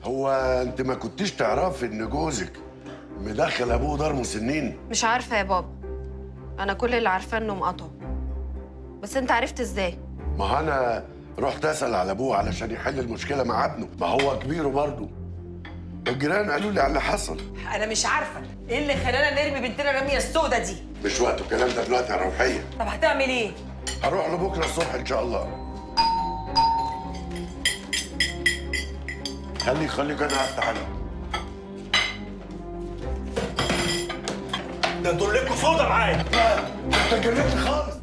هو انت ما كنتيش تعرفي ان جوزك مدخل ابوه دار مسنين مش عارفه يا بابا انا كل اللي عارفاه انه مقاطعه بس انت عرفت ازاي ما هو انا رحت اسال على ابوه علشان يحل المشكله مع ابنه ما هو كبيره برضه الجيران قالوا لي على اللي حصل انا مش عارفه ايه اللي خلانا نرمي بنتنا الرميه السودة دي مش وقت الكلام ده دلوقتي يا روحيه طب هتعمل ايه هروح له بكره الصبح ان شاء الله خليك خليك انا قاعد تعالى ده انتوا لكم فوضى معايا لا انت اتجننت خالص